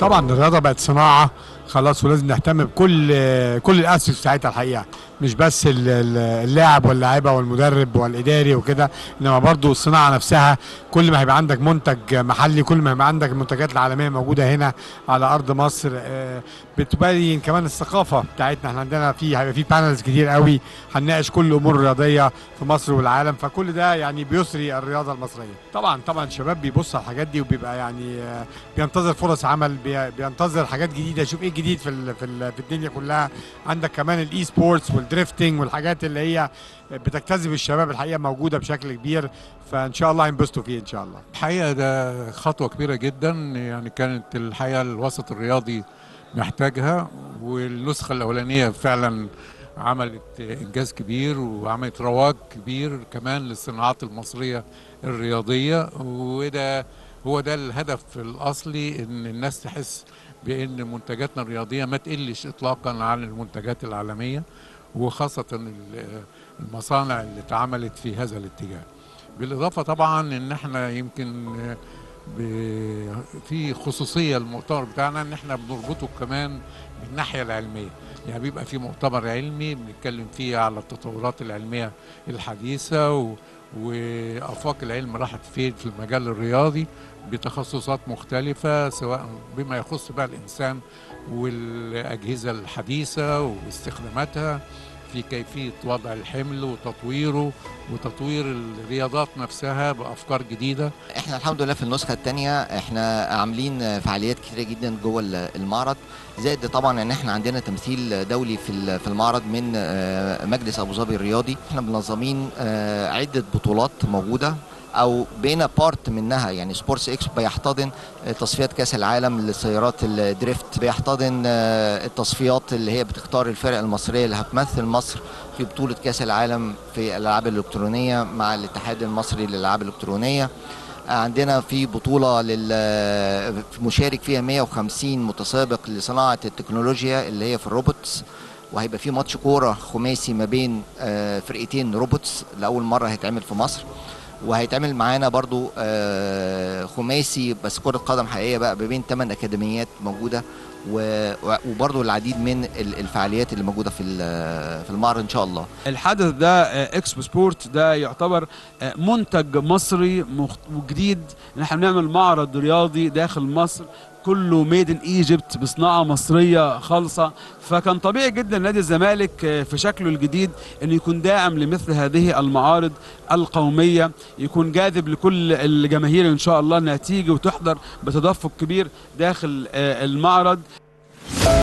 طبعا الرياضه بقت صناعه خلاص ولازم نهتم بكل كل الاسس بتاعتها الحقيقه مش بس ال- ال- اللاعب واللاعيبه والمدرب والاداري وكده انما برضو الصناعه نفسها كل ما هيبقى عندك منتج محلي كل ما هيبقى عندك المنتجات العالميه موجوده هنا على ارض مصر آه، بتبين كمان الثقافه بتاعتنا احنا عندنا في هيبقى في بانلز كتير قوي هنناقش كل الامور الرياضيه في مصر والعالم فكل ده يعني بيسري الرياضه المصريه طبعا طبعا الشباب بيبص على الحاجات دي وبيبقى يعني آه، بينتظر فرص عمل بي- بينتظر حاجات جديده يشوف ايه الجديد في ال- في ال- في الدنيا كلها عندك كمان الاي سبورتس والدريفتنج والحاجات اللي هي بتجتذب الشباب الحقيقه موجوده بشكل كبير فان شاء الله هينبسطوا فيه ان شاء الله الحقيقه ده خطوه كبيره جدا يعني كانت الحقيقه الوسط الرياضي محتاجها والنسخه الاولانيه فعلا عملت انجاز كبير وعملت رواج كبير كمان للصناعات المصريه الرياضيه وده هو ده الهدف الاصلي ان الناس تحس بان منتجاتنا الرياضيه ما تقلش اطلاقا عن المنتجات العالميه وخاصه ال- المصانع اللي اتعملت في هذا الاتجاه بالاضافه طبعا ان احنا يمكن ب- في خصوصيه المؤتمر بتاعنا ان احنا بنربطه كمان بالناحيه العلميه يعني بيبقى في مؤتمر علمي بنتكلم فيه على التطورات العلميه الحديثه و وافاق العلم راحت فين في المجال الرياضي بتخصصات مختلفه سواء بما يخص بقى الانسان والاجهزه الحديثه واستخداماتها في كيفيه وضع الحمل وتطويره وتطوير الرياضات نفسها بافكار جديده احنا الحمد لله في النسخه الثانيه احنا عاملين فعاليات كتيره جدا جوه المعرض زائد طبعا ان احنا عندنا تمثيل دولي في ال- في المعرض من آه، مجلس ابو ظبي الرياضي احنا منظمين آه، عده بطولات موجوده او بقينا بارت منها يعني سبورتس اكس بيحتضن آه، تصفيات كاس العالم للسيارات الدريفت بيحتضن آه، التصفيات اللي هي بتختار الفرق المصريه اللي هتمثل مصر في بطوله كاس العالم في الالعاب الالكترونيه مع الاتحاد المصري للالعاب الالكترونيه عندنا في بطولة لل مشارك فيها 150 متسابق لصناعة التكنولوجيا اللي هي في الروبوتس وهيبقى في ماتش كورة خماسي ما بين آه، فرقتين روبوتس لأول مرة هيتعمل في مصر وهيتعمل معانا برضو آه، خماسي بس كرة قدم حقيقية بقى ما بين 8 أكاديميات موجودة و- و- وبرضو العديد من ال- الفعاليات اللي موجودة في ال- في المعرض إن شاء الله الحدث ده آه، اكسبو سبورت ده يعتبر آه، منتج مصري مخ- جديد ان احنا بنعمل معرض رياضي داخل مصر كله ميد ان ايجيبت بصناعه مصريه خالصه فكان طبيعي جدا نادي الزمالك آه، في شكله الجديد انه يكون داعم لمثل هذه المعارض القوميه يكون جاذب لكل الجماهير ان شاء الله انها تيجي وتحضر بتدفق كبير داخل آه، المعرض